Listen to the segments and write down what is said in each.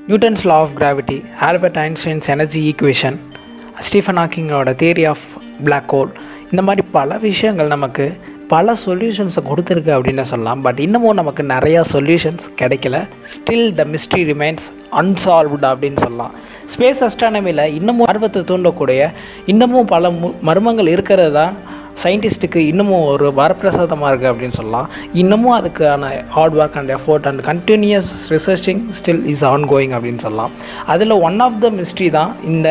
Newton's law of gravity Albert Einstein's energy equation Stephen ஹாக்கிங்கோட theory of Black hole இந்த மாதிரி பல விஷயங்கள் நமக்கு பல சொல்யூஷன்ஸை கொடுத்துருக்கு அப்படின்னு சொல்லலாம் பட் இன்னமும் நமக்கு நிறையா சொல்யூஷன்ஸ் கிடைக்கல still the mystery remains unsolved அப்படின்னு சொல்லலாம் ஸ்பேஸ் அஸ்ட்ரானமியில் இன்னமும் ஆர்வத்தை தூண்டக்கூடிய இன்னமும் பல மு மர்மங்கள் இருக்கிறது தான் சயின்டிஸ்ட்டுக்கு இன்னமும் ஒரு வரப்பிரசாதமாக இருக்குது அப்படின்னு சொல்லலாம் இன்னமும் அதுக்கான hard work and effort and continues researching still is on going அப்படின்னு சொல்லலாம் அதில் ஒன் ஆஃப் த மிஸ்ட்ரி தான் இந்த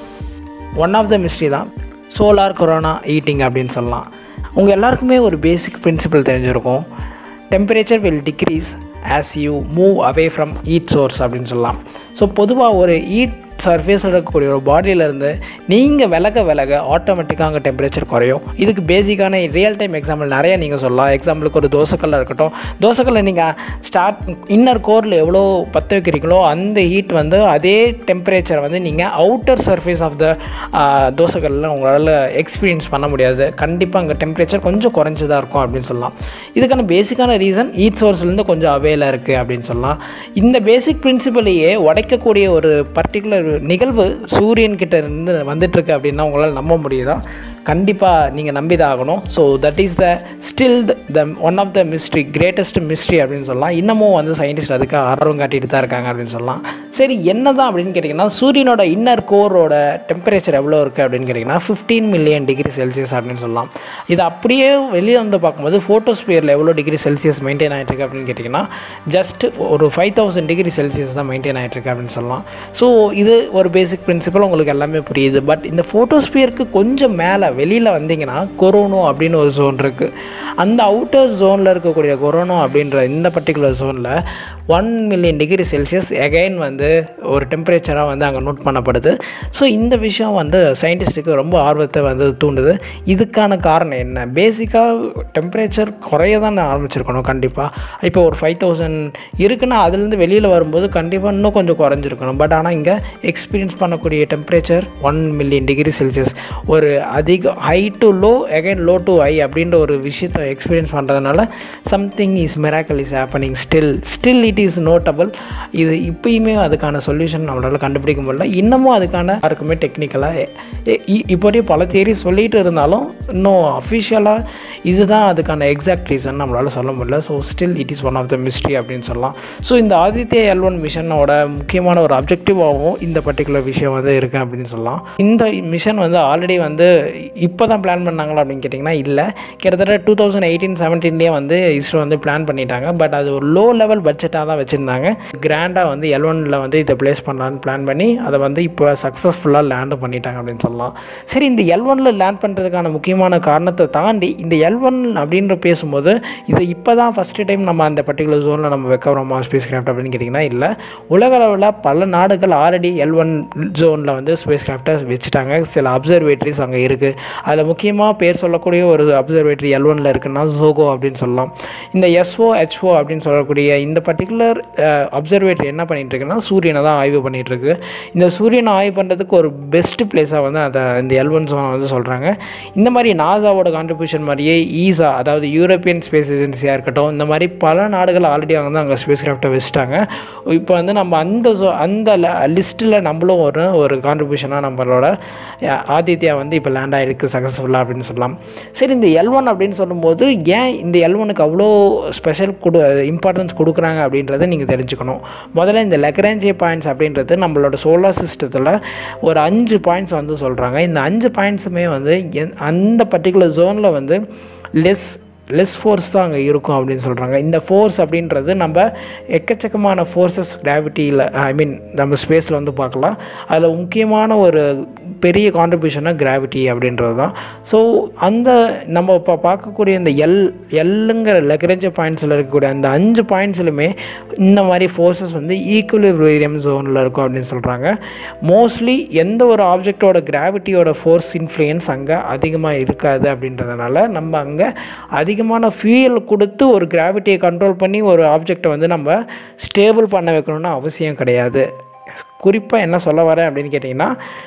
ஒன் ஆஃப் த மிஸ்ட்ரி தான் சோலார் கொரோனா ஈட்டிங் அப்படின்னு சொல்லலாம் உங்கள் எல்லாருக்குமே ஒரு பேசிக் பிரின்சிபல் தெரிஞ்சிருக்கும் temperature will decrease as you move away from heat source அப்படின்னு சொல்லலாம் ஸோ பொதுவாக ஒரு ஈட் சர்ஃபேஸில் இருக்கக்கூடிய ஒரு பாடியிலேருந்து நீங்கள் விலக விலக ஆட்டோமேட்டிக்காக அங்கே டெம்பரேச்சர் குறையும் இதுக்கு பேசிக்கான ரியல் டைம் எக்ஸாம்பிள் நிறைய நீங்கள் சொல்லலாம் எக்ஸாம்பிளுக்கு ஒரு தோசைக்கல்ல இருக்கட்டும் தோசைக்கல்ல நீங்கள் ஸ்டார்ட் இன்னர் கோரில் எவ்வளோ பற்ற வைக்கிறீங்களோ அந்த ஹீட் வந்து அதே டெம்பரேச்சரை வந்து நீங்கள் அவுட்டர் சர்ஃபேஸ் ஆஃப் த தோசைக்கல்லில் உங்களால் எக்ஸ்பீரியன்ஸ் பண்ண முடியாது கண்டிப்பாக அங்கே டெம்பரேச்சர் கொஞ்சம் குறைஞ்சி தான் இருக்கும் அப்படின்னு சொல்லலாம் இதுக்கான பேசிக்கான ரீசன் ஹீட் சோர்ஸ்லேருந்து கொஞ்சம் அவேலாக இருக்குது அப்படின்னு சொல்லலாம் இந்த பேசிக் பிரின்சிபலையே உடைக்கக்கூடிய ஒரு பர்டிகுலர் நிகழ்வு சூரியன் கிட்ட இருந்து வந்துட்டுருக்கு அப்படின்னா உங்களால் நம்ப முடியுதா கண்டிப்பாக நீங்கள் நம்பி தான் ஆகணும் so that is the still the one of the mystery greatest mystery அப்படின்னு சொல்லலாம் இன்னமும் வந்து சயின்டிஸ்ட் அதுக்கு ஆர்வம் காட்டிட்டு தான் இருக்காங்க அப்படின்னு சொல்லலாம் சரி என்ன தான் அப்படின்னு கேட்டிங்கன்னா சூரியனோட இன்னர் கோரோட டெம்பரேச்சர் எவ்வளோ இருக்குது அப்படின்னு கேட்டிங்கன்னா ஃபிஃப்டீன் மில்லியன் டிகிரி செல்சியஸ் அப்படின்னு சொல்லலாம் இது அப்படியே வெளியே வந்து பார்க்கும்போது ஃபோட்டோஸ்பியரில் எவ்வளோ டிகிரி செல்சியஸ் மெயின்டைன் ஆகிட்டு இருக்கு அப்படின்னு கேட்டிங்கன்னா ஜஸ்ட் ஒரு ஃபைவ் தௌசண்ட் டிகிரி செல்சியஸ் தான் மெயின்டைன் ஆகிட்டு இருக்கு அப்படின்னு சொல்லலாம் ஸோ இது ஒரு பேசிக் பிரின்சிபல் உங்களுக்கு எல்லாமே புரியுது பட் இந்த ஃபோட்டோஸ்பியருக்கு கொஞ்சம் மேலே வெளியில் வந்தீங்கன்னா கொரோனோ அப்படின்னு ஒரு ஜோன் இருக்குது அந்த அவுட்டர் ஜோனில் இருக்கக்கூடிய கொரோனோ அப்படின்ற இந்த பர்டிகுலர் ஜோனில் one million degree Celsius again வந்து ஒரு டெம்பரேச்சராக வந்து அங்கே நோட் பண்ணப்படுது ஸோ இந்த விஷயம் வந்து சயின்டிஸ்ட்டுக்கு ரொம்ப ஆர்வத்தை வந்து தூண்டுது இதுக்கான காரணம் என்ன பேசிக்காக டெம்பரேச்சர் குறைய தான் ஆரம்பிச்சிருக்கணும் கண்டிப்பாக இப்போ ஒரு ஃபைவ் தௌசண்ட் இருக்குன்னா அதுலேருந்து வெளியில் வரும்போது கண்டிப்பாக இன்னும் கொஞ்சம் குறைஞ்சிருக்கணும் பட் ஆனால் இங்கே எக்ஸ்பீரியன்ஸ் பண்ணக்கூடிய temperature one million degree Celsius ஒரு அதிக high to low again low to high அப்படின்ற ஒரு விஷயத்தை எக்ஸ்பீரியன்ஸ் பண்ணுறதுனால something is miracle is happening still still it is notable இது இப்பயுமே அதுக்கான சொல்யூஷன் நம்மளால் கண்டுபிடிக்க முடியல இன்னமும் அதுக்கான யாருக்குமே டெக்னிக்கலாக இப்போதைய பல தேரி சொல்லிட்டு இருந்தாலும் இன்னும் அஃபிஷியலாக இதுதான் அதுக்கான எக்ஸாக்ட் ரீசன் நம்மளால் சொல்ல முடியல so still it is one of the mystery அப்படின்னு சொல்லலாம் ஸோ இந்த ஆதித்ய எல் ஒன் மிஷனோட முக்கியமான ஒரு அப்ஜெக்டிவாகவும் இந்த பர்டிகுலர் விஷயம் வந்து இருக்குது அப்படின்னு சொல்லலாம் இந்த மிஷன் வந்து ஆல்ரெடி வந்து இப்போ தான் பிளான் பண்ணாங்களா அப்படின்னு கேட்டிங்கன்னா இல்லை கிட்டத்தட்ட டூ தௌசண்ட் எயிட்டீன் செவன்டீன்லேயே வந்து இஸ்ரோ வந்து பிளான் பண்ணிட்டாங்க பட் அது ஒரு லோ லெவல் பட்ஜெட்டாக தான் வச்சுருந்தாங்க கிராண்டாக வந்து எல் ஒனில் வந்து இதை ப்ளேஸ் பண்ணலான்னு பிளான் பண்ணி அதை வந்து இப்போ சக்ஸஸ்ஃபுல்லாக லேண்டு பண்ணிட்டாங்க அப்படின்னு சொல்லலாம் சரி இந்த எல் ஒனில் லேண்ட் பண்ணுறதுக்கான முக்கியமான காரணத்தை தாண்டி இந்த எல் ஒன் அப்படின்ற பேசும்போது இது இப்போ தான் ஃபஸ்ட்டு டைம் நம்ம அந்த பர்டிகுலர் ஜோனில் நம்ம வைக்க வரோமா ஸ்பேஸ் கிராஃப்ட் அப்படின்னு கேட்டிங்கன்னா இல்லை உலக அளவில் பல நாடுகள் ஆல்ரெடி எல் ஒன் ஜோனில் வந்து ஸ்பேஸ் கிராஃப்டை வச்சுட்டாங்க சில அப்சர்வேட்டரிஸ் அங்கே இருக்குது அதில் முக்கியமாக பேர் சொல்லக்கூடிய ஒரு அப்சர்வேட்டரி எல் ஒனில் இருக்குன்னா ஜோகோ அப்படின்னு சொல்லலாம் இந்த எஸ்ஓ ஹெச்ஓ அப்படின்னு சொல்லக்கூடிய இந்த பர்டிகுலர் அப்சர்வேட்டரி என்ன பண்ணிகிட்டு இருக்குன்னா சூரியனை தான் ஆய்வு பண்ணிகிட்டு இருக்கு இந்த சூரியனை ஆய்வு பண்ணுறதுக்கு ஒரு பெஸ்ட் பிளேஸாக வந்து அதை இந்த எல் ஒன் ஜோனை வந்து சொல்கிறாங்க இந்த மாதிரி நாசாவோட கான்ட்ரிபியூஷன் மாதிரியே ஈஸா அதாவது யூரோப்பியன் ஸ்பேஸ் ஏஜென்சியாக இருக்கட்டும் இந்த மாதிரி பல நாடுகள் ஆல்ரெடி அவங்க வந்து அங்கே ஸ்பேஸ் கிராஃப்டை வச்சுட்டாங்க இப்போ வந்து நம்ம அந்த zo- அந்த லிஸ்ட்டில் நம்மளும் ஒரு ஒரு கான்ட்ரிபியூஷனாக நம்மளோட அஹ், ஆதித்யா வந்து இப்போ லேண்ட் ஆகிருக்கு சக்ஸஸ்ஃபுல்லாக அப்படின்னு சொல்லலாம் சரி இந்த எல் ஒன் அப்படின்னு சொல்லும்போது ஏன் இந்த எல் ஒனுக்கு அவ்வளோ ஸ்பெஷல் கொடு இம்பார்ட்டன்ஸ் கொடுக்குறாங்க அப்படின்றத நீங்கள் தெரிஞ்சுக்கணும் முதல்ல இந்த லெக்ரேஞ்சே பாயிண்ட்ஸ் அப்படின்றது நம்மளோட சோலார் சிஸ்டத்தில் ஒரு அஞ்சு பாயிண்ட்ஸ் வந்து சொல்கிறாங்க இந்த அஞ்சு பாயிண்ட்ஸுமே வந்து எந்- அந்த பர்டிகுலர் ஜோனில் வந்து லெஸ் லெஸ் ஃபோர்ஸ் தான் அங்கே இருக்கும் அப்படின்னு சொல்கிறாங்க இந்த ஃபோர்ஸ் அப்படின்றது நம்ம எக்கச்சக்கமான ஃபோர்ஸஸ் கிராவிட்டியில் ஐ மீன் நம்ம ஸ்பேஸில் வந்து பார்க்கலாம் அதில் முக்கியமான ஒரு பெரிய கான்ட்ரிபியூஷனாக கிராவிட்டி அப்படின்றது தான் ஸோ அந்த நம்ம இப்போ பார்க்கக்கூடிய இந்த எல் எல்லுங்கிற லெக்ரேஜ் பாயிண்ட்ஸில் இருக்கக்கூடிய அந்த அஞ்சு பாயிண்ட்ஸ்லையுமே இந்த மாதிரி ஃபோர்ஸஸ் வந்து ஈக்குவலிபிரியம் ஜோனில் இருக்கும் அப்படின்னு சொல்கிறாங்க மோஸ்ட்லி எந்த ஒரு ஆப்ஜெக்டோட கிராவிட்டியோட ஃபோர்ஸ் இன்ஃப்ளூயன்ஸ் அங்கே அதிகமாக இருக்காது அப்படின்றதுனால நம்ம அங்கே அதிகமான ஃபியூயல் கொடுத்து ஒரு கிராவிட்டியை கண்ட்ரோல் பண்ணி ஒரு ஆப்ஜெக்டை வந்து நம்ம ஸ்டேபிள் பண்ண வைக்கணும்னு அவசியம் கிடையாது குறிப்பாக என்ன சொல்ல வரேன் அப்படின்னு கேட்டிங்கன்னா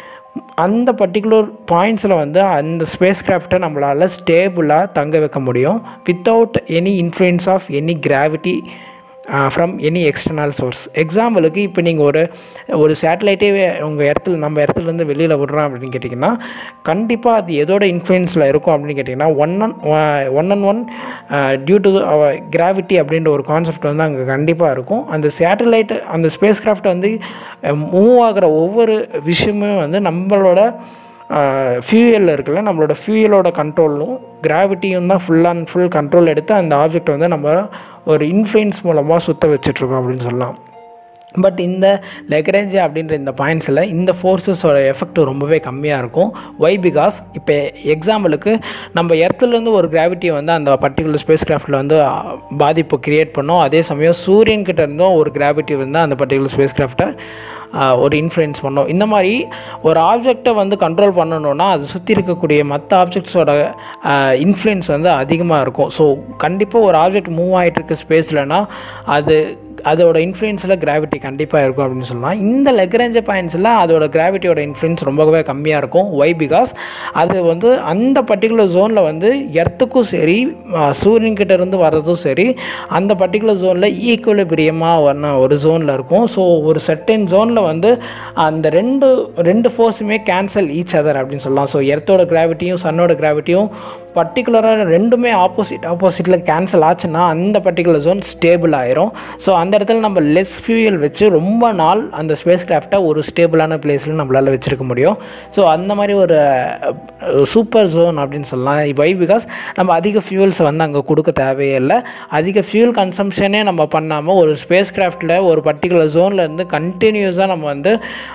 அந்த பர்டிகுலர் பாயிண்ட்ஸில் வந்து அந்த ஸ்பேஸ் கிராஃப்டை நம்மளால் ஸ்டேபிளாக தங்க வைக்க முடியும் without any influence of any gravity from any external source எக்ஸாம்பிளுக்கு இப்போ நீங்கள் ஒரு ஒரு சேட்டலைட்டே உங்கள் இடத்துல நம்ம இடத்துலேருந்து வெளியில் விடுறோம் அப்படின்னு கேட்டிங்கன்னா கண்டிப்பாக அது எதோட இன்ஃப்ளூயன்ஸில் இருக்கும் அப்படின்னு கேட்டிங்கன்னா one and one and one due to gravity அப்படின்ற ஒரு கான்செப்ட் வந்து அங்கே கண்டிப்பாக இருக்கும் அந்த சேட்டலைட் அந்த ஸ்பேஸ் கிராஃப்ட் வந்து மூவ் ஆகிற ஒவ்வொரு விஷயமும் வந்து நம்மளோட ஃபியூயல் இருக்குல்ல நம்மளோட ஃபியூயலோட கண்ட்ரோலும் கிராவிட்டியும் தான் ஃபுல் அண்ட் ஃபுல் கண்ட்ரோல் எடுத்து அந்த ஆப்ஜெக்ட் வந்து நம்ம ஒரு இன்ஃப்ளூயன்ஸ் மூலமாக சுற்ற வச்சிட்ருக்கோம் அப்படின்னு சொல்லலாம் பட் இந்த லெக்ரேஞ்ச் அப்படின்ற இந்த பாயிண்ட்ஸில் இந்த ஃபோர்ஸஸோட எஃபெக்ட் ரொம்பவே கம்மியாக இருக்கும் ஒய் பிகாஸ் இப்போ எக்ஸாம்பிளுக்கு நம்ம எர்த்துலேருந்து ஒரு கிராவிட்டியை வந்து அந்த பர்டிகுலர் ஸ்பேஸ் கிராஃப்டில் வந்து பாதிப்பு க்ரியேட் பண்ணோம் அதே சமயம் சூரியன்கிட்ட இருந்தும் ஒரு கிராவிட்டி வந்து அந்த பர்டிகுலர் ஸ்பேஸ் கிராஃப்டை ஒரு இன்ஃப்ளூயன்ஸ் பண்ணோம் இந்த மாதிரி ஒரு ஆப்ஜெக்டை வந்து கண்ட்ரோல் பண்ணணுன்னா அது சுற்றி இருக்கக்கூடிய மற்ற ஆப்ஜெக்ட்ஸோட இன்ஃப்ளூயன்ஸ் வந்து அதிகமாக இருக்கும் ஸோ கண்டிப்பாக ஒரு ஆப்ஜெக்ட் மூவ் ஆகிட்டுருக்கு ஸ்பேஸ்லனா அது அதோட இன்ஃப்ளூயன்ஸில் கிராவிட்டி கண்டிப்பாக இருக்கும் அப்படின்னு சொல்லலாம் இந்த லெக்ரேஞ்ச பாயிண்ட்ஸில் அதோட கிராவிட்டியோட இன்ஃப்ளூயன்ஸ் ரொம்பவே கம்மியாக இருக்கும் ஒய் பிகாஸ் அது வந்து அந்த பர்டிகுலர் ஜோனில் வந்து எர்த்துக்கும் சரி சூரியன்கிட்ட இருந்து வர்றதும் சரி அந்த பர்டிகுலர் ஜோனில் ஈக்குவலிபிரியமாக வர ஒரு ஜோனில் இருக்கும் ஸோ ஒரு செர்டன் ஜோனில் வந்து அந்த ரெண்டு ரெண்டு ஃபோர்ஸுமே கேன்சல் ஈச் அதர் அப்படின்னு சொல்லலாம் ஸோ எர்த்தோட கிராவிட்டியும் சன்னோட கிராவிட்டியும் பர்டிகுலராக ரெண்டுமே ஆப்போசிட் ஆப்போசிட்டில் கேன்சல் ஆச்சுன்னா அந்த பர்டிகுலர் ஜோன் ஸ்டேபிள் ஆயிரும் ஸோ அந்த இடத்துல நம்ம லெஸ் ஃபியூயல் வச்சு ரொம்ப நாள் அந்த ஸ்பேஸ் கிராஃப்டை ஒரு ஸ்டேபிளான பிளேஸில் நம்மளால் வச்சுருக்க முடியும் ஸோ அந்த மாதிரி ஒரு சூப்பர் ஜோன் அப்படின்னு சொல்லலாம் வை பிகாஸ் நம்ம அதிக ஃபியூல்ஸை வந்து அங்கே கொடுக்க தேவையே இல்லை அதிக ஃபியூல் கன்சம்ஷனே நம்ம பண்ணாமல் ஒரு ஸ்பேஸ் கிராஃப்டில் ஒரு பர்டிகுலர் ஜோனில் இருந்து கண்டினியூஸாக நம்ம வந்து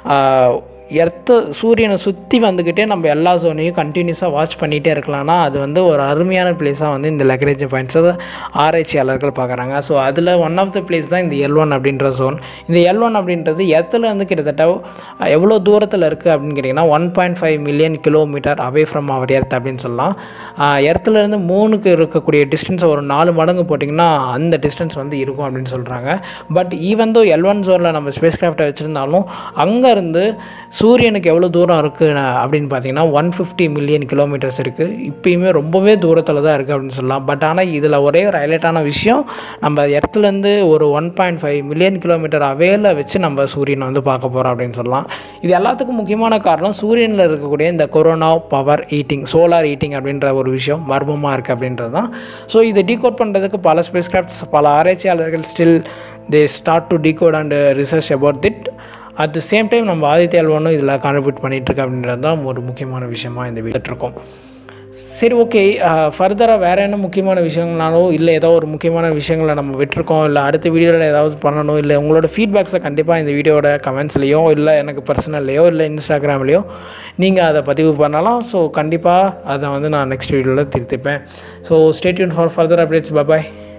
எர்த்து சூரியனை சுற்றி வந்துக்கிட்டே நம்ம எல்லா ஜோனையும் கண்டினியூஸாக வாட்ச் பண்ணிகிட்டே இருக்கலாம்னா அது வந்து ஒரு அருமையான பிளேஸாக வந்து இந்த லெக்ரேஜ் பாயிண்ட்ஸை ஆராய்ச்சியாளர்கள் பார்க்குறாங்க ஸோ அதில் ஒன் ஆஃப் த பிளேஸ் தான் இந்த எல் ஒன் அப்படின்ற ஜோன் இந்த எல் ஒன் அப்படின்றது எர்த்தில் வந்து கிட்டத்தட்ட எவ்வளோ தூரத்தில் இருக்குது அப்படின்னு கேட்டிங்கன்னா one point five million kilometre away from our earth அப்படின்னு சொல்லலாம் எர்த்துலேருந்து மூணுக்கு இருக்கக்கூடிய டிஸ்டன்ஸ் ஒரு நாலு மடங்கு போட்டிங்கன்னா அந்த டிஸ்டன்ஸ் வந்து இருக்கும் அப்படின்னு சொல்கிறாங்க but even though L one ஜோனில் நம்ம ஸ்பேஸ் கிராஃப்டை வச்சுருந்தாலும் அங்கேருந்து சூரியனுக்கு எவ்வளோ தூரம் இருக்குது அப்படின்னு பார்த்தீங்கன்னா ஒன் ஃபிஃப்டி மில்லியன் கிலோமீட்டர்ஸ் இருக்குது இப்பயுமே ரொம்பவே தூரத்தில் தான் இருக்குது அப்படின்னு சொல்லலாம் பட் ஆனால் இதில் ஒரே ஒரு ஹைலைட்டான விஷயம் நம்ம இடத்துலேருந்து ஒரு one point five million kilometre அவேல வச்சு நம்ம சூரியனை வந்து பார்க்க போகிறோம் அப்படின்னு சொல்லலாம் இது எல்லாத்துக்கும் முக்கியமான காரணம் சூரியனில் இருக்கக்கூடிய இந்த corona power heating solar heating அப்படின்ற ஒரு விஷயம் மர்மமாக இருக்குது அப்படின்றது தான் ஸோ இதை டீகோட் பண்ணுறதுக்கு பல ஸ்பேஸ் கிராஃப்ட்ஸ் பல ஆராய்ச்சியாளர்கள் still they start to decode and research about that at the same time நம்ம ஆதித்ய அல்வானும் இதில் கான்ட்ரிபியூட் பண்ணிகிட்ருக்கு அப்படின்றது தான் ஒரு முக்கியமான விஷயமா இந்த இருக்கோம் சரி ஓகே ஃபர்தராக வேறு என்ன முக்கியமான விஷயங்கள்னாலோ இல்லை ஏதோ ஒரு முக்கியமான விஷயங்களை நம்ம விட்டுருக்கோம் இல்லை அடுத்த வீடியோவில் ஏதாவது பண்ணணும் இல்லை உங்களோட ஃபீட்பேக்ஸை கண்டிப்பாக இந்த வீடியோட கமெண்ட்ஸ்லேயோ இல்லை எனக்கு பர்சனல்லையோ இல்லை இன்ஸ்டாகிராம்லேயோ நீங்கள் அதை பதிவு பண்ணலாம் ஸோ கண்டிப்பாக அதை வந்து நான் நெக்ஸ்ட் வீடியோவில் திருத்திப்பேன் so stay tuned for further updates bye